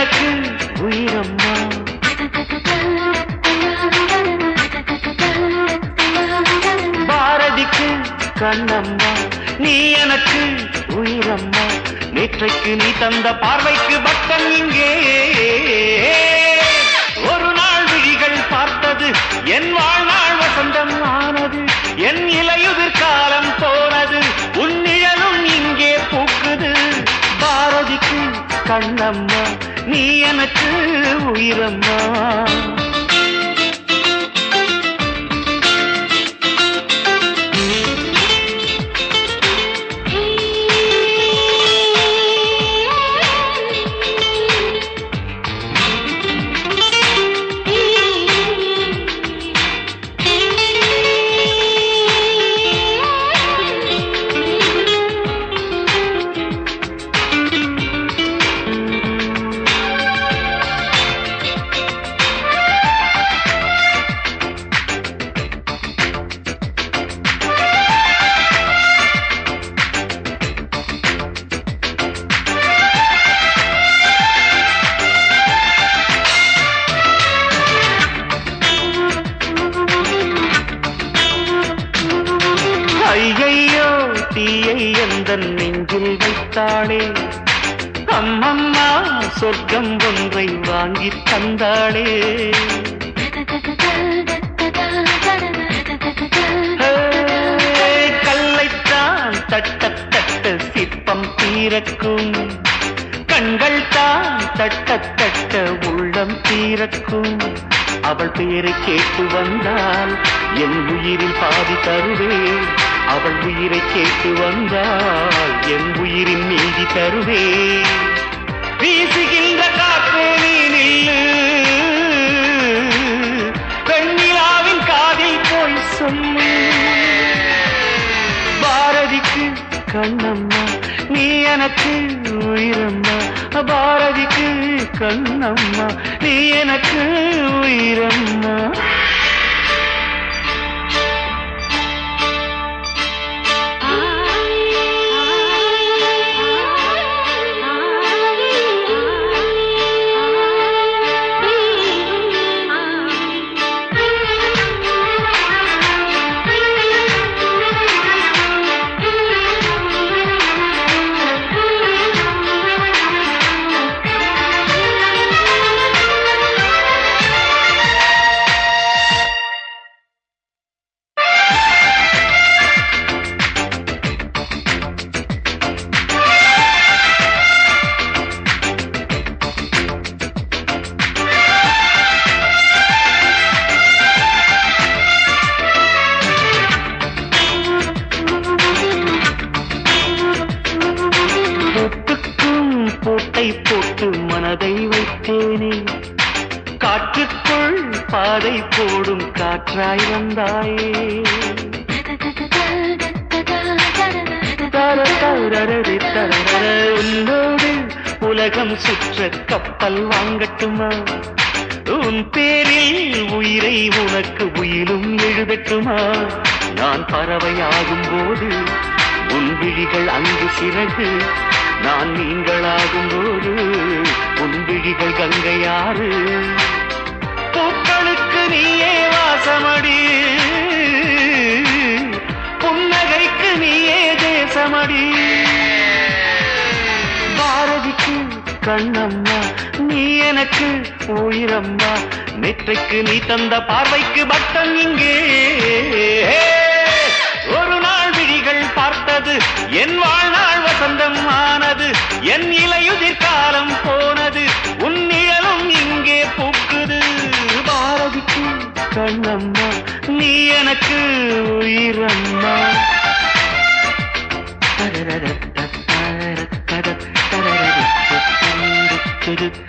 எனக்கு உயிரம்மா பாரதிக்கு கண்ணம்மா நீ எனக்கு உயிரம்மா நேற்றைக்கு நீ தந்த பார்வைக்கு பக்தன் இங்கே ஒரு நாள் விழிகள் பார்த்தது என் வாழ்நாள் வசந்தம் ஆனது என் இலையுதிர் காலம் போனது உன் நிழலும் இங்கே பூக்குது பாரதிக்கு கண்ணம்மா நீ எனக்கு உயிரம்மா ஐயையோ தீயை எந்த நெஞ்சில் வைத்தாளே அம்மம்மா சொர்க்கம் ஒன்றை வாங்கி தந்தாளே ஹே, கல்லைத்தான் தட்ட தட்ட சிற்பம் தீரக்கும் கண்கள் தான் தட்ட தட்ட உள்ளம் தீரக்கும் அவள் பெயரை கேட்டு வந்தால் என் உயிரில் பாதி தருவேன் அவள் உயிரை கேட்டு வந்தால் என் உயிரின் மீதி தருவேன் வீசுகின்ற காற்றே நீ நில்லு பெண்ணிலாவின் காதில் போய் சொல்லு பாரதிக்கு கண்ணம்மா நீ எனக்கு உயிரம்மா பாரதிக்கு கண்ணம்மா நீ எனக்கு உயிரம்மா பூட்டுக்கும் பூட்டை போட்டு மனதை வைத்தேனே காற்றுக்குள் பாதை போடும் காற்றாய் வந்தாயே தர தரரரி தரரர, உன்னோடு உலகம் சுற்ற கப்பல் வாங்கட்டுமா உன் பேரில் உயிரை உனக்கு உயிலும் எழுதட்டுமா நான் பறவையாகும் போது உன் விழிகள் அங்கு சிறகு நான் நீங்களாகும் போது உன் விழிகள் கங்கையாறு பூக்களுக்கு நீயே வாசமடி புன்னகைக்கு நீயே தேசமடி பாரதிக்கு கண்ணம்மா நீ எனக்கு உயிரம்மா நெற்றைக்கு நீ தந்த பார்வைக்கு பட்டம் இங்கே ஒரு நாள் விழிகள் பார்த்தது என் வாழ்நாள் வசந்தம் ஆனது என் இலையுதிர் காலம் போனது உன் நிழலும் இங்கே பூக்குது பாரதிக்கு கண்ணம்மா நீ எனக்கு உயிரம்மா தரரர தரரர தரரர தரரர